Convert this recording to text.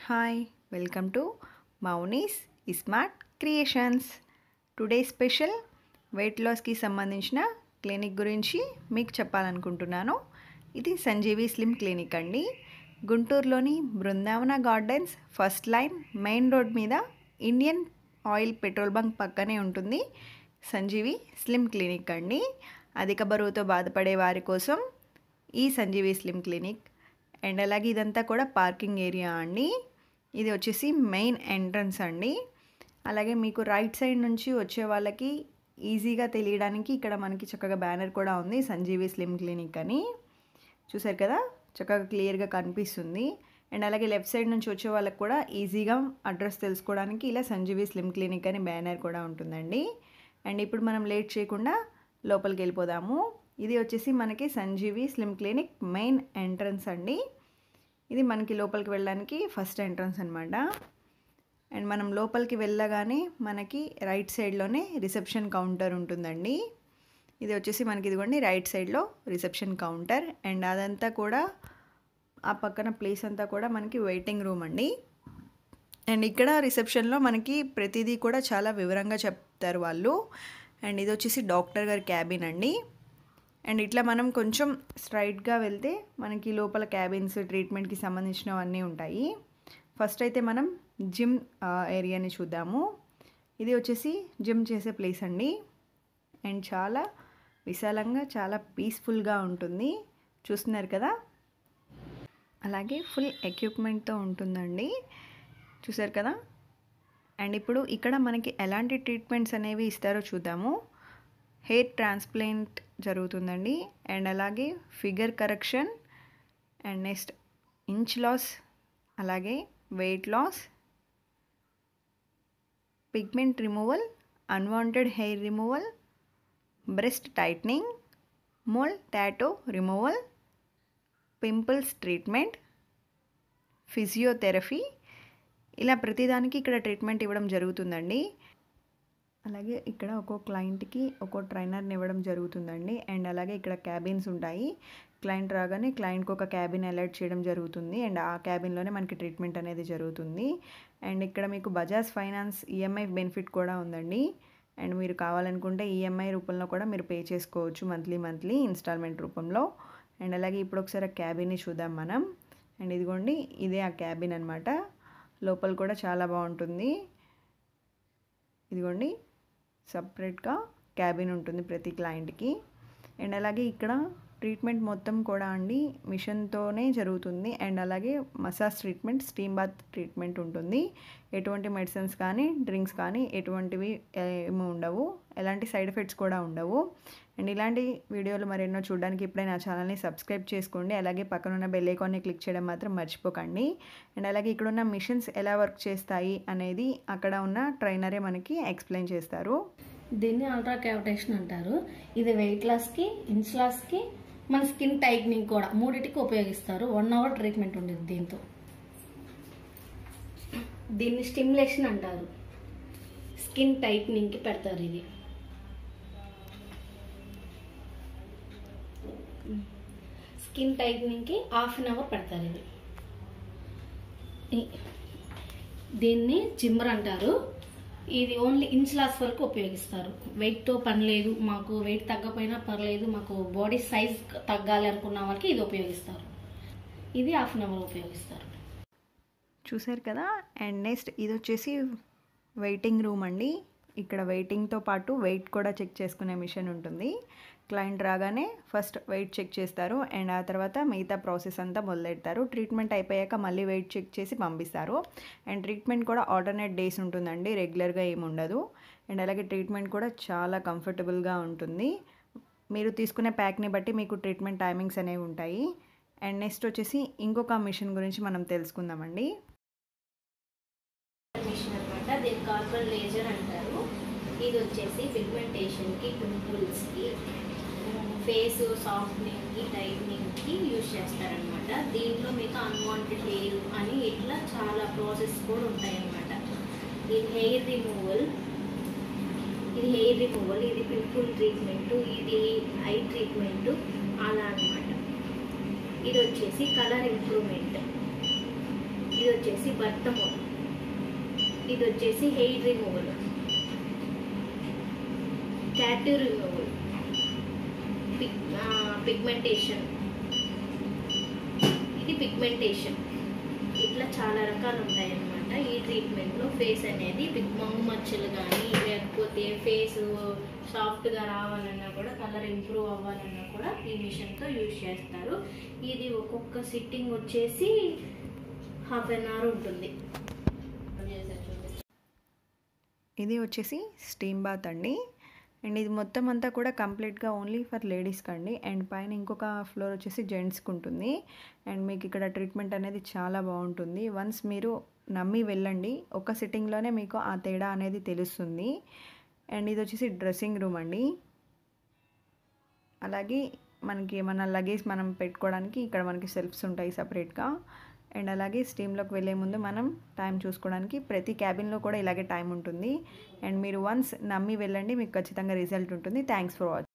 hi welcome to Mouni's smart creations today special weight లాస్కి సంబంధించిన clinic గురించి మీకు చెప్పాలనుకుంటున్నాను ఇది సంజీవి స్లిమ్ క్లినిక్ అండి గుంటూరులోని Brindavana gardens first line main road మీద ఇండియన్ ఆయిల్ పెట్రోల్ బంక్ పక్కనే ఉంటుంది సంజీవి స్లిమ్ క్లినిక్ అండి అధిక బరువుతో బాధపడే వారి కోసం ఈ సంజీవి స్లిమ్ క్లినిక్ అండ్ అలాగే ఇదంతా కూడా పార్కింగ్ ఏరియా అండి ఇది వచ్చేసి మెయిన్ ఎంట్రన్స్ అండి అలాగే మీకు రైట్ సైడ్ నుంచి వచ్చే వాళ్ళకి ఈజీగా తెలియడానికి ఇక్కడ మనకి చక్కగా బ్యానర్ కూడా ఉంది సంజీవి స్లిమ్ క్లినిక్ అని చూసారు కదా చక్కగా క్లియర్గా కనిపిస్తుంది అండ్ అలాగే లెఫ్ట్ సైడ్ నుంచి వచ్చే వాళ్ళకి కూడా ఈజీగా అడ్రస్ తెలుసుకోవడానికి ఇలా సంజీవి స్లిమ్ క్లినిక్ అని బ్యానర్ కూడా ఉంటుందండి అండ్ ఇప్పుడు మనం లేట్ చేయకుండా లోపలికి వెళ్ళిపోదాము ఇది వచ్చేసి మనకి Sanjeevi slim clinic main entrance అండి ఇది మనకి లోపలికి వెళ్ళడానికి ఫస్ట్ ఎంట్రన్స్ అనమాట అండ్ మనం లోపలికి వెళ్ళగానే మనకి రైట్ సైడ్లోనే రిసెప్షన్ కౌంటర్ ఉంటుందండి ఇది వచ్చేసి మనకి ఇదిగోండి రైట్ సైడ్లో రిసెప్షన్ కౌంటర్ అండ్ అదంతా కూడా ఆ పక్కన ప్లేస్ అంతా కూడా మనకి వెయిటింగ్ రూమ్ అండి అండ్ ఇక్కడ రిసెప్షన్లో మనకి ప్రతిదీ కూడా చాలా వివరంగా చెప్తారు వాళ్ళు అండ్ ఇది వచ్చేసి డాక్టర్ గారి క్యాబిన్ అండి అండ్ ఇట్లా మనం కొంచెం స్ట్రైట్గా వెళ్తే మనకి లోపల క్యాబిన్స్ ట్రీట్మెంట్కి సంబంధించినవన్నీ ఉంటాయి ఫస్ట్ అయితే మనం జిమ్ ఏరియాని చూద్దాము ఇది వచ్చేసి జిమ్ చేసే ప్లేస్ అండి అండ్ చాలా విశాలంగా చాలా పీస్ఫుల్గా ఉంటుంది చూస్తున్నారు కదా అలాగే ఫుల్ ఎక్విప్మెంట్తో ఉంటుందండి చూసారు కదా అండ్ ఇప్పుడు ఇక్కడ మనకి ఎలాంటి ట్రీట్మెంట్స్ అనేవి ఇస్తారో చూద్దాము హెయిర్ ట్రాన్స్ప్లాంట్ జరుగుతుందండి అండ్ అలాగే figure correction and next inch loss అలాగే weight loss pigment removal unwanted hair removal breast tightening mole tattoo removal pimples treatment physiotherapy ఇలా ప్రతిదానికి ఇక్కడ ట్రీట్మెంట్ ఇవ్వడం జరుగుతుందండి అలాగే ఇక్కడ ఒక్కో క్లయింట్కి ఒక్కో ట్రైనర్ని ఇవ్వడం జరుగుతుందండి అండ్ అలాగే ఇక్కడ క్యాబిన్స్ ఉంటాయి క్లయింట్ రాగానే క్లయింట్కి ఒక క్యాబిన్ అలర్ట్ చేయడం జరుగుతుంది అండ్ ఆ క్యాబిన్లోనే మనకి ట్రీట్మెంట్ అనేది జరుగుతుంది అండ్ ఇక్కడ మీకు బజాజ్ ఫైనాన్స్ ఈఎంఐ బెనిఫిట్ కూడా ఉందండి అండ్ మీరు కావాలనుకుంటే ఈఎంఐ రూపంలో కూడా మీరు పే చేసుకోవచ్చు మంత్లీ మంత్లీ ఇన్స్టాల్మెంట్ రూపంలో అండ్ అలాగే ఇప్పుడు ఒకసారి ఆ క్యాబిన్ని చూద్దాం మనం అండ్ ఇదిగోండి ఇదే ఆ క్యాబిన్ అనమాట లోపల కూడా చాలా బాగుంటుంది ఇదిగోండి సపరేట్గా క్యాబిన్ ఉంటుంది ప్రతి క్లయింట్కి అండ్ అలాగే ఇక్కడ ట్రీట్మెంట్ మొత్తం కూడా అండి మిషన్తోనే జరుగుతుంది అండ్ అలాగే massage treatment steam bath treatment ఉంటుంది ఎటువంటి మెడిసిన్స్ కానీ డ్రింక్స్ కానీ ఎటువంటివి ఏమి ఉండవు ఎలాంటి సైడ్ ఎఫెక్ట్స్ కూడా ఉండవు అండ్ ఇలాంటి వీడియోలు మరెన్నో చూడడానికి ఇప్పుడే నా ఛానల్ని సబ్స్క్రైబ్ చేసుకోండి అలాగే పక్కన ఉన్న బెల్ ఐకాన్ని క్లిక్ చేయడం మాత్రం మర్చిపోకండి అండ్ అలాగే ఇక్కడ ఉన్న మిషన్స్ ఎలా వర్క్ చేస్తాయి అనేది అక్కడ ఉన్న ట్రైనరే మనకి ఎక్స్ప్లెయిన్ చేస్తారు దీన్ని అల్ట్రా క్యావిటేషన్ అంటారు ఇది వెయిట్ లాస్కి ఇన్స్ లాస్కి మన స్కిన్ టైట్నింగ్ కూడా మూడింటికి ఉపయోగిస్తారు వన్ అవర్ ట్రీట్మెంట్ ఉండేది దీంతో దీన్ని స్టిమ్యులేషన్ అంటారు స్కిన్ టైట్నింగ్కి పెడతారు ఇది స్కిన్ టైట్నింగ్కి హాఫ్ అన్ అవర్ పెడతారు ఇది దీన్ని జిమ్మర్ అంటారు ఇది ఓన్లీ ఇంచ్ లాస్ వరకు ఉపయోగిస్తారు వెయిట్తో పని లేదు మాకు వెయిట్ తగ్గపోయినా పర్లేదు మాకు బాడీ సైజ్ తగ్గాలి అనుకున్న వాళ్ళకి ఇది ఉపయోగిస్తారు ఇది హాఫ్ అన్ అవర్ ఉపయోగిస్తారు చూసారు కదా అండ్ నెక్స్ట్ ఇది వచ్చేసి వెయిటింగ్ రూమ్ అండి ఇక్కడ వెయిటింగ్తో పాటు వెయిట్ కూడా చెక్ చేసుకునే మిషన్ ఉంటుంది క్లయింట్ రాగానే ఫస్ట్ వెయిట్ చెక్ చేస్తారు అండ్ ఆ తర్వాత మిగతా ప్రాసెస్ అంతా మొదలెడతారు ట్రీట్మెంట్ అయిపోయాక మళ్ళీ వెయిట్ చెక్ చేసి పంపిస్తారు అండ్ ట్రీట్మెంట్ కూడా ఆల్టర్నేట్ డేస్ ఉంటుందండి రెగ్యులర్గా ఏమి ఉండదు అండ్ అలాగే ట్రీట్మెంట్ కూడా చాలా కంఫర్టబుల్గా ఉంటుంది మీరు తీసుకునే ప్యాక్ని బట్టి మీకు ట్రీట్మెంట్ టైమింగ్స్ అనేవి ఉంటాయి అండ్ నెక్స్ట్ వచ్చేసి ఇంకొక మిషన్ గురించి మనం తెలుసుకుందామండి మిషన్ అనమాట దీన్ని కార్బన్ లేజర్ అంటారు ఇది వచ్చేసి పిగ్మెంటేషన్కి పింపుల్స్కి ఫేస్ సాఫ్ట్నింగ్కి టైట్నింగ్కి యూజ్ చేస్తారనమాట దీంట్లో మీకు అన్వాంటెడ్ హెయిర్ అని ఇట్లా చాలా ప్రాసెస్ కూడా ఉంటాయన్నమాట ఇది హెయిర్ రిమూవల్ ఇది హెయిర్ రిమూవల్ ఇది పింపుల్ ట్రీట్మెంట్ ఇది ఐ ట్రీట్మెంట్ అలా అనమాట ఇది వచ్చేసి కలర్ ఇంప్రూవ్మెంట్ ఇది వచ్చేసి బర్త్ మోడ్ ఇది వచ్చేసి hair removal tattoo removal pigmentation ఇది పిగ్మెంటేషన్ ఇట్లా చాలా రకాలు ఉంటాయి అన్నమాట ఈ ట్రీట్మెంట్లో ఫేస్ అనేది పిగ్ మంగు మచ్చలు కానీ లేకపోతే ఫేస్ సాఫ్ట్గా రావాలన్నా కూడా కలర్ ఇంప్రూవ్ అవ్వాలన్నా కూడా ఈ మిషన్తో యూజ్ చేస్తారు ఇది ఒక్కొక్క సిట్టింగ్ వచ్చేసి హాఫ్ అన్ అవర్ ఉంటుంది ఇది వచ్చేసి స్టీమ్ బాత్ అండి అండ్ ఇది మొత్తం అంతా కూడా కంప్లీట్గా ఓన్లీ ఫర్ లేడీస్కి అండి అండ్ పైన ఇంకొక ఫ్లోర్ వచ్చేసి జెంట్స్కి ఉంటుంది అండ్ మీకు ఇక్కడ ట్రీట్మెంట్ అనేది చాలా బాగుంటుంది వన్స్ మీరు నమ్మి వెళ్ళండి ఒక సిట్టింగ్లోనే మీకు ఆ తేడా అనేది తెలుస్తుంది అండ్ ఇది వచ్చేసి డ్రెస్సింగ్ రూమ్ అండి అలాగే మనకి ఏమన్నా లగేజ్ మనం పెట్టుకోవడానికి ఇక్కడ మనకి సెల్ఫ్స్ ఉంటాయి సపరేట్గా అండ్ అలాగే స్టీమ్లోకి వెళ్ళే ముందు మనం టైం చూసుకోవడానికి ప్రతి క్యాబిన్లో కూడా ఇలాగే టైం ఉంటుంది అండ్ మీరు వన్స్ నమ్మి వెళ్ళండి మీకు ఖచ్చితంగా రిజల్ట్ ఉంటుంది థ్యాంక్స్ ఫర్ వాచింగ్